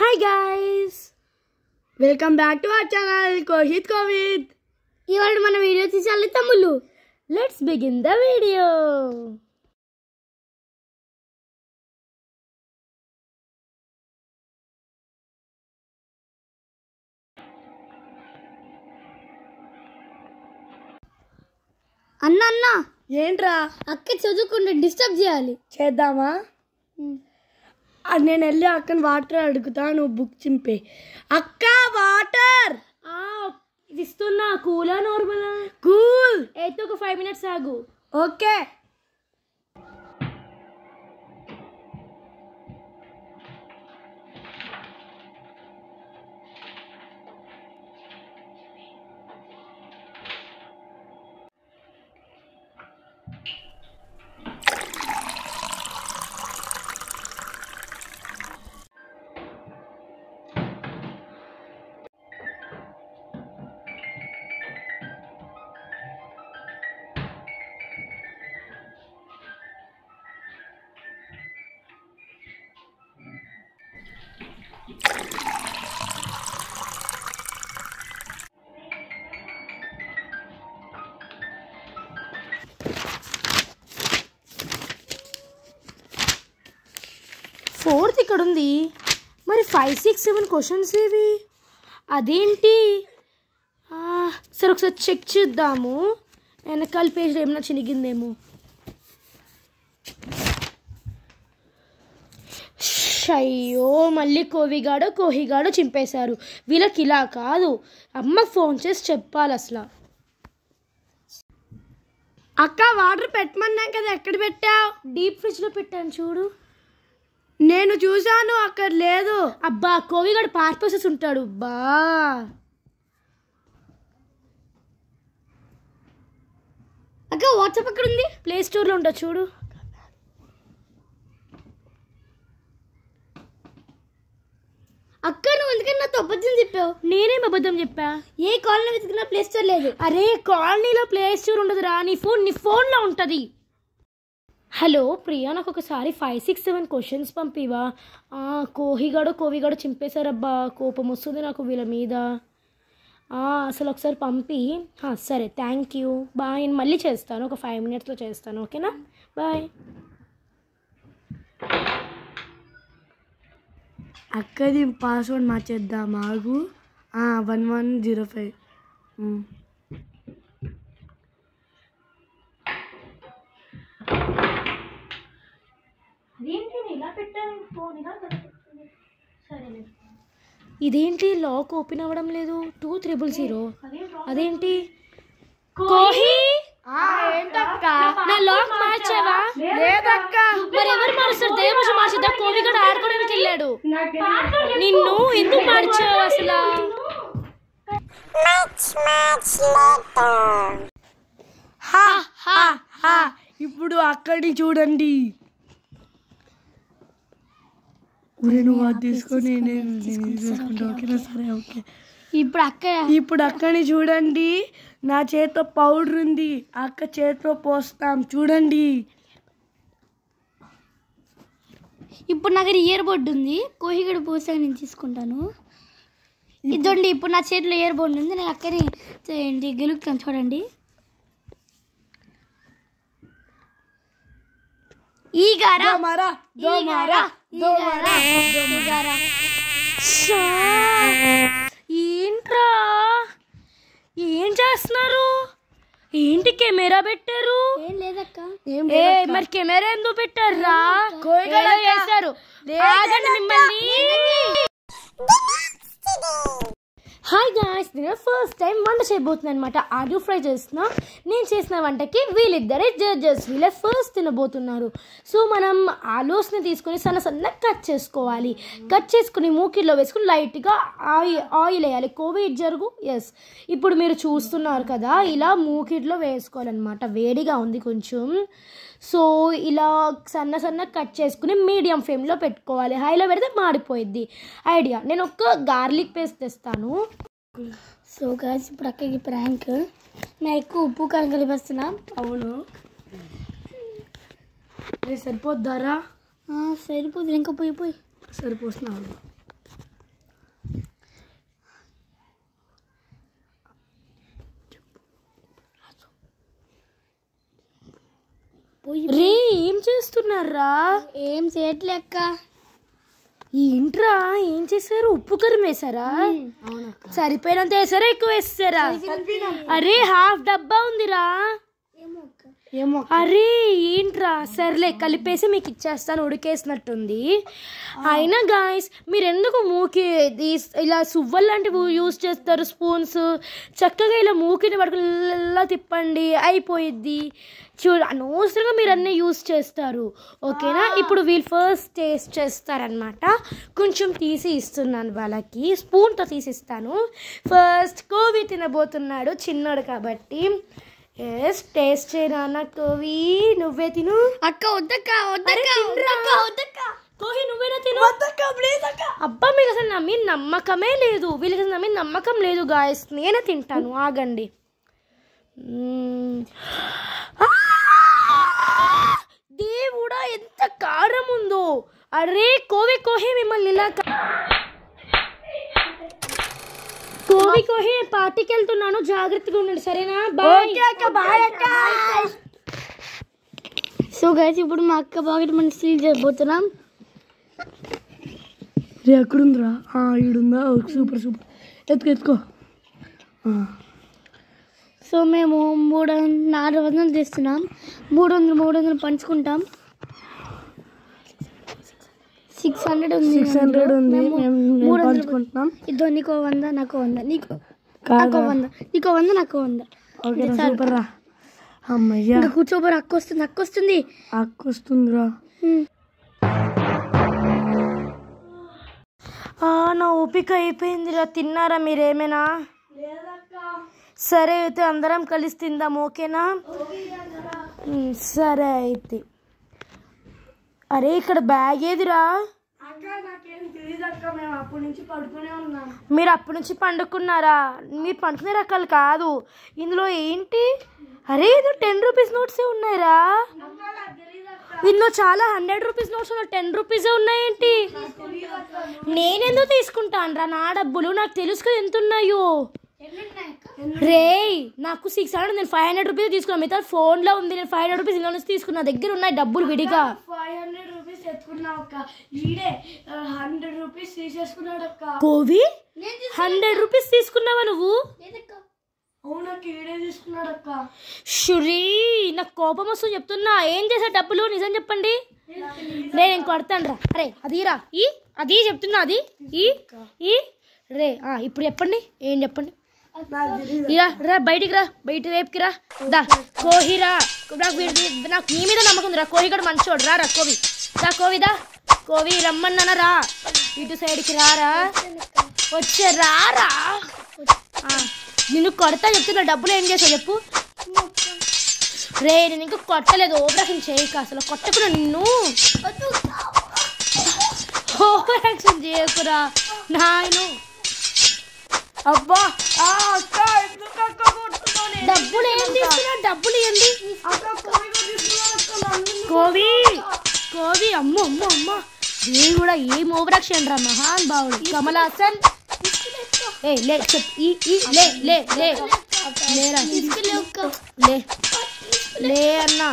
Hi guys welcome back to our channel Kohit Kovid ఇవాళ మన video తీసాలి తమ్ముళ్ళు లెట్స్ బిగిన్ ద వీడియో అన్న అన్న ఏంట్రా అక్క చదువుకుంటే డిస్టర్బ్ చేయాలి చేద్దామా ఆ, నేను వెళ్ళి అక్కని వాటర్ అడుగుతా నువ్వు బుక్ చింపే అక్క వాటర్ ఇది ఇస్తున్నా కూలా నార్మల్ కూల్ అయితే ఒక ఫైవ్ మినిట్స్ ఆగు ఓకే ఫోర్త్ ఇక్కడ ఉంది మరి ఫైవ్ సిక్స్ సెవెన్ క్వశ్చన్స్ ఏవి అదేంటి ఆ, సరే ఒకసారి చెక్ చేద్దాము వెనకాల పేజ్ ఏమైనా చినిగిందేమో అయ్యో మళ్ళీ కోవిగాడో కోహిగాడో చింపేశారు వీళ్ళకి ఇలా కాదు అమ్మకు ఫోన్ చేసి చెప్పాలి అసలు అక్క వాటర్ పెట్టమన్నా కదా ఎక్కడ పెట్టావు డీప్ ఫ్రిడ్జ్లో పెట్టాను చూడు నేను చూశాను అక్కడ లేదు అబ్బా కోవిగాడు పారిపోసేసి ఉంటాడు బా అక్క వాట్సాప్ ఎక్కడ ఉంది ప్లే స్టోర్లో ఉంటా చూడు అక్క నువ్వు ఎందుకని నాతో అబద్ధం చెప్పావు నేనేం అబద్ధం చెప్పా ఏ కాలనీ వెతికినా ప్లే స్టోర్ లేదు అరే కాలనీలో ప్లే స్టోర్ ఉండదురా నీ ఫోన్ నీ ఫోన్లో ఉంటుంది హలో ప్రియా నాకు ఒకసారి ఫైవ్ సిక్స్ సెవెన్ క్వశ్చన్స్ పంపివా ఆ, కోహిగాడు కోవిగాడు చింపేశారబ్బా కోపం వస్తుంది నాకు వీళ్ళ మీద ఆ, అసలు ఒకసారి పంపి ఆ, సరే థ్యాంక్ యూ బాయ్ నేను మళ్ళీ చేస్తాను ఒక ఫైవ్ మినిట్స్లో చేస్తాను ఓకేనా బాయ్ అక్కది పాస్వర్డ్ మార్చేద్దాం ఆగు వన్ వన్ జీరో ఫైవ్ ఇదేంటి లాక్ ఓపెన్ అవ్వడం లేదు టూ త్రిబుల్ జీరో అదేంటి కోహి నా లాక్ మార్చావా లేదక్క మరి ఎవరు మారుస్తారు దేవజు మార్చిద్దా కోవి కూడా ఆడుకోవడానికి వెళ్ళాడు నిన్ను ఎందుకు మార్చావు అసలు హా, హా, హా. ఇప్పుడు అక్కడిని చూడండి ఒరే నువ్వు అది తీసుకొని నేను నేను ఇది తీసుకుంటా ఓకేనా సరే ఓకే ఇప్పుడు అక్క ఇప్పుడు అక్కని చూడండి నా చేతిలో పౌడర్ ఉంది అక్క చేతిలో పోస్తాం చూడండి ఇప్పుడు నా దగ్గర ఇయర్ బోర్డ్ ఉంది కోహిగడ పోసాక నేను తీసుకుంటాను ఇదండి ఇప్పుడు నా చేతిలో ఇయర్ బోర్డ్ ఉంది నేను అక్కని చేయండి గెలుపుతాను చూడండి ఈగారా దోమరా దోమరా దోమరా ఈగారా షా! ఏంట్రా ఏం చేస్తున్నారు ఏంటి కెమెరా పెట్టారు ఏం లేదక్క ఏ మరి కెమెరా ఎందుకు పెట్టారా ఏదో చేశారు ఆగండి మిమ్మల్ని హాయ్ గాయ్స్ నేను ఫస్ట్ టైం వంట చేయబోతున్నాను అనమాట ఆలూ ఫ్రై చేస్తున్నా నేను చేసిన వంటకి వీళ్ళిద్దరే జడ్జెస్ వీళ్ళే ఫస్ట్ తినబోతున్నారు సో మనం ఆలూస్ని తీసుకొని సన్న సన్నగా కట్ చేసుకోవాలి కట్ చేసుకుని మూకిల్లో వేసుకుని లైట్గా ఆయిల్ ఆయిల్ వేయాలి కోవిడ్ జరుగు ఎస్ ఇప్పుడు మీరు చూస్తున్నారు కదా ఇలా మూకిట్లో వేసుకోవాలన్నమాట వేడిగా ఉంది కొంచెం సో ఇలా సన్న సన్న కట్ చేసుకుని మీడియం ఫ్లేమ్లో పెట్టుకోవాలి హైలో పెడితే మాడిపోయిద్ది ఐడియా నేను ఒక గార్లిక్ పేస్ట్ తెస్తాను సో గాయస్ ఇప్పుడు అక్కకి ప్రాంక్ నేను ఎక్కువ ఉప్పు కారం కలిపేస్తున్నా అవును సరిపోద్దారా ఆ, సరిపోతుంది ఇంకా పోయి పోయి సరిపోతున్నావు రే ఏం చేస్తున్నారా ఏం చేయట్లే అక్క ఏంట్రా ఏం చేశారు ఉప్పు కారం వేసారా సరిపోయినంత వేసారా ఎక్కువ వేసారా అరే హాఫ్ డబ్బా ఉందిరా ఏమో అరే ఏంట్రా సర్లే కలిపేసి మీకు ఇచ్చేస్తాను ఉడికేసినట్టుంది అయినా గాయస్ మీరు ఎందుకు మూకి ఈ- ఇలా సువ్వల్ లాంటివి యూస్ చేస్తారు స్పూన్స్ చక్కగా ఇలా మూకిని పట్టుకుని ఇలా తిప్పండి అయిపోయిద్ది చూ అనవసరంగా మీరు అన్నీ యూస్ చేస్తారు ఓకేనా ఇప్పుడు వీళ్ళు ఫస్ట్ టేస్ట్ చేస్తారనమాట కొంచెం తీసి ఇస్తున్నాను వాళ్ళకి స్పూన్తో తీసి ఇస్తాను ఫస్ట్ కోవి తినబోతున్నాడు చిన్నోడు కాబట్టి ఎస్ టేస్ట్ చేయనా కోవి నువ్వే తిను అక్క వద్దక్క వద్దక్క వద్దక్క వద్దక్క కోహి నువ్వేనా తిను అబ్బా మీకు అసలు నా మీద నమ్మకమే లేదు వీళ్ళకి అసలు నా మీద నమ్మకం లేదు గాయస్ నేనే తింటాను ఆగండి మ్మ్. ఆ! దేవుడా ఎంత కారం ఉందో అరే కోవి కోహి మిమ్మల్ని ఇలా కా- కోవి కోహి పార్టీకి వెళ్తున్నాను జాగ్రత్తగా ఉండండి సరేనా బాయ్ బాయ్ అక్క సో గైస్ ఇప్పుడు మా అక్క పాకెట్ మనం సీల్ చేయబోతున్నాం రే ఎక్కడుందిరా ఈడుందా సూపర్ సూపర్ ఎత్తుకో ఎత్తుకో సో మేము మూడు వం- నాలుగు వందలు తీస్తున్నాం మూడు వందలు మూడు వందలు పంచుకుంటాం సిక్స్ హండ్రెడ్ ఉంది సిక్స్ హండ్రెడ్ ఉంది మేము మేము మూడు వందలు పంచుకుంటున్నాం ఇదో నీకో వంద నాకు వంద నీకు కాదా? నాకు వంద నీకో వంద నాకు వంద ఓకే సూపర్ రా అమ్మయ్యా ఇంకా కూర్చోబోరు అక్క వస్తుంది అక్క వస్తుంది అక్క వస్తుందిరా హ్మ్. ఆ, నా ఓపిక అయిపోయిందిరా తిన్నారా మీరేమైనా సరే అయితే అందరం కలిసి తిందాం ఓకేనా ఉమ్, సరే అయితే అరే ఇక్కడ బ్యాగ్ ఏదిరా మీరు అప్పటి నుంచి పండుకున్నారా మీరు పండుకునే రకాలు కాదు ఇందులో ఏంటి అరే ఇది టెన్ రూపీస్ నోట్సే ఉన్నాయిరా ఇందులో చాలా హండ్రెడ్ రూపీస్ నోట్స్ ఉన్నాయి టెన్ రూపీసే ఉన్నాయేంటి నేనెందుకు తీసుకుంటాను రా నా డబ్బులు నాకు తెలుసు కదా ఎంత ఉన్నాయో రే నాకు సిక్స్ హండ్రెడ్ నేను ఫైవ్ హండ్రెడ్ రూపీస్ తీసుకున్నాను మిగతా ఫోన్లో ఉంది నేను ఫైవ్ హండ్రెడ్ రూపీస్ ఇందులో నుంచి తీసుకున్నా దగ్గర ఉన్నాయి డబ్బులు విడిగా ఫైవ్ హండ్రెడ్ రూపీస్ ఎత్తుకున్నావు అక్క ఈడే హండ్రెడ్ రూపీస్ తీసేసుకున్నాడు అక్క కోవి హండ్రెడ్ రూపీస్ తీసుకున్నావా నువ్వు అవునక్క ఈడే తీసుకున్నాడు అక్క షురీ నాకు కోపం వస్తుంది చెప్తున్నా ఏం చేసా డబ్బులు నిజం చెప్పండి రే నేను కొడతాను రా అరే అదిరా ఈ అది చెప్తున్నా అది ఈ ఈ రే ఆ, ఇప్పుడు చెప్పండి ఏం చెప్పండి ఇరా రా బయటికి రా బయట రేపుకి రా దా కోహి రా నాకు వీడి- నాకు నీ మీద నమ్మకం ఉంది రా కోహి కూడా మంచోడు రా రా కోవి రా కోవి దా కోవి రమ్మన్నానా రా ఇటు సైడ్కి రారా వచ్చే రారా ఆ, నిన్ను కొడతా చెప్తున్నా డబ్బులు ఏం చేసావు చెప్పు రే నేను ఇంకా కొట్టలేదు ఓవరాక్షన్ చేయక అసలు కొట్టకురా నిన్ను ఓవరాక్షన్ చేయకురా నాయను అబ్బా ఆ అక్క ఎందుకు అక్క కొడుతున్నావు నేను? డబ్బులు ఏం తీసుకున్నా డబ్బులు ఏంది అక్క కోవి కూడా తీసుకున్నాడు అక్క నన్ను కోవి కోవి అమ్మో అమ్మో అమ్మో వీడు కూడా ఏం ఓవరాక్షన్ రా మహాన్ భావుడు కమల్ హాసన్ ఏ లే చెప్ ఈ ఈ లే లే లే లేరా లే లే అన్నా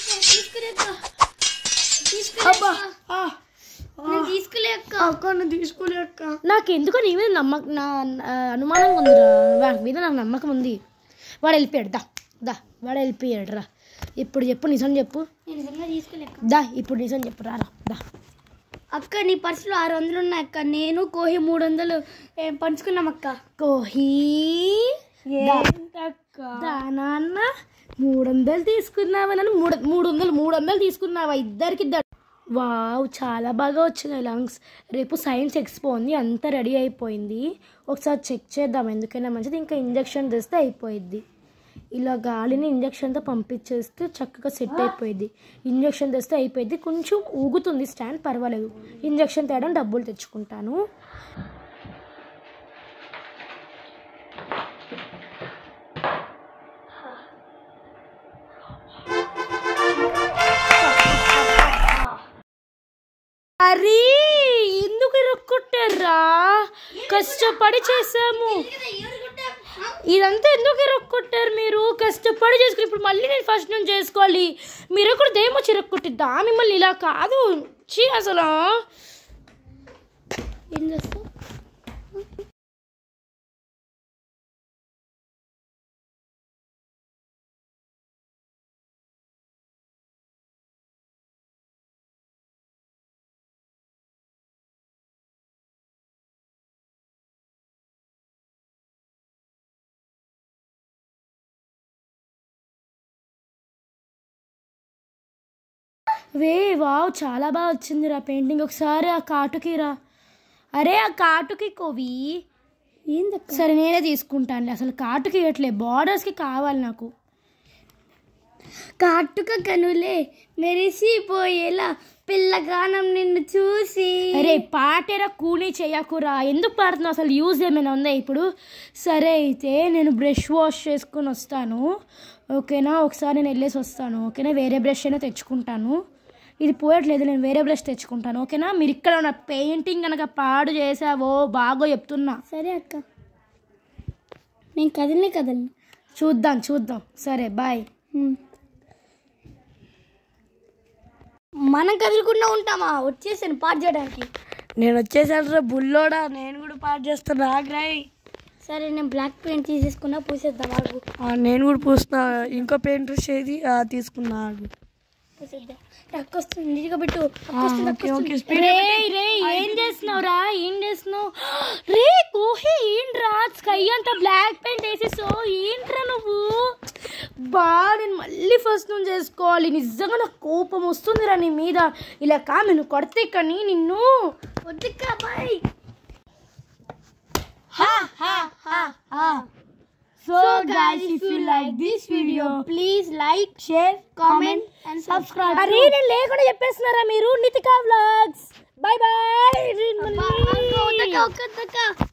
అబ్బా ఆ, తీసుకులేక అక్క నువ్వు తీసుకోలే అక్క నాకు ఎందుకో నీ మీద నమ్మకం నా ఆ, అనుమానంగా ఉందిరా వాడి మీద నాకు నమ్మకం ఉంది వాడు వెళ్ళిపోయాడు దా దా వాడు వెళ్ళిపోయాడు రా ఇప్పుడు చెప్పు నిజం చెప్పు నేను నిజంగా తీసుకోలేక దా ఇప్పుడు నిజం చెప్పు రారా దా అక్క నీ పర్సులో ఆరు వందలు ఉన్నాయి అక్క నేను కోహి మూడు వందలు ఏ, పంచుకున్నాం అక్క కోహి దా నాన్న మూడు వందలు తీసుకున్నావా నన్ను మూడు మూడు వందలు మూడు వందలు తీసుకున్నావా ఇద్దరికి ఇద్దరు వావ్ చాలా బాగా వచ్చినాయి లంగ్స్ రేపు సైన్స్ ఎక్స్పో ఉంది అంతా రెడీ అయిపోయింది ఒకసారి చెక్ చేద్దాం ఎందుకైనా మంచిది ఇంకా ఇంజెక్షన్ తెస్తే అయిపోయిద్ది ఇలా గాలిని ఇంజెక్షన్తో పంపించేస్తే చక్కగా సెట్ అయిపోయింది ఇంజెక్షన్ తెస్తే అయిపోయింది కొంచెం ఊగుతుంది స్టాండ్ పర్వాలేదు ఇంజెక్షన్ తేయడం డబ్బులు తెచ్చుకుంటాను అరే ఎందుకు ఇరుక్కొట్టారా కష్టపడి చేసాము ఇదంతా ఎందుకు ఇరక్కొట్టారు మీరు కష్టపడి చేసుకుని ఇప్పుడు మళ్ళీ నేను ఫస్ట్ నుంచి చేసుకోవాలి మీరు కూడా దేమో చిరక్కొట్టిద్దా మిమ్మల్ని ఇలా కాదు చీ అసలు ఏం చేస్తావు వే వావ్ చాలా బాగా వచ్చిందిరా పెయింటింగ్ ఒకసారి ఆ కాటుకి రా అరే ఆ కాటుకి కోవి ఏందక్క సరే నేనే తీసుకుంటాను అసలు కాటుకి ఇవ్వట్లే బార్డర్స్కి కావాలి నాకు కాటుక కనులే మెరిసిపోయేలా పిల్లగానం నిన్ను చూసి అరే పాటేరా కూనీ చేయకురా ఎందుకు పాడుతున్నావు అసలు యూజ్ ఏమైనా ఉందా ఇప్పుడు సరే అయితే నేను బ్రష్ వాష్ చేసుకొని వస్తాను ఓకేనా ఒకసారి నేను వెళ్ళేసి వస్తాను ఓకేనా వేరే బ్రష్ అయినా తెచ్చుకుంటాను ఇది పోయట్లేదు నేను వేరే బ్రష్ తెచ్చుకుంటాను ఓకేనా మీరు ఇక్కడ ఉన్న పెయింటింగ్ కనుక పాడు చేసావో బాగో చెప్తున్నా సరే అక్క నేను కదలనే కదలను చూద్దాం చూద్దాం సరే బాయ్ ఉమ్. మనం కదులుకుండా ఉంటామా వచ్చేసాను పాట చేయడానికి నేను వచ్చేసాను రా బుల్లోడా నేను కూడా పాట చేస్తాను ఆగ్రాయ్ సరే నేను బ్లాక్ పెయింట్ తీసేసుకున్నా పూసేద్దాం ఆగు నేను కూడా పూస్తున్నా ఇంకో పెయింట్ ఏది ఆ, తీసుకున్నా ఆగు. పూసేద్దాం అక్క వస్తుంది నీట్గా పెట్టు అక్క వస్తుంది, అక్క ఓకే ఓకే వస్తుంది. స్పీడ్ రే రే ఏం చేస్తున్నావురా ఏం చేస్తున్నావు రే కోహి ఏంట్రా స్కై అంతా బ్లాక్ పెయింట్ వేసేసో ఏంట్రా నువ్వు బా నేను మళ్ళీ ఫస్ట్ నుంచి చేసుకోవాలి నిజంగా నాకు కోపం వస్తుందిరా నీ మీద ఇలా కా నేను కొడితే కానీ నిన్ను వద్దక్క bye so guys if you like this video please like share comment and subscribe అరే నేను లేకుండా చెప్పేస్తున్నారా మీరు నితికా వ్లాగ్స్ బాయ్ బాయ్ వద్దక్క ఒక్కద్దక్క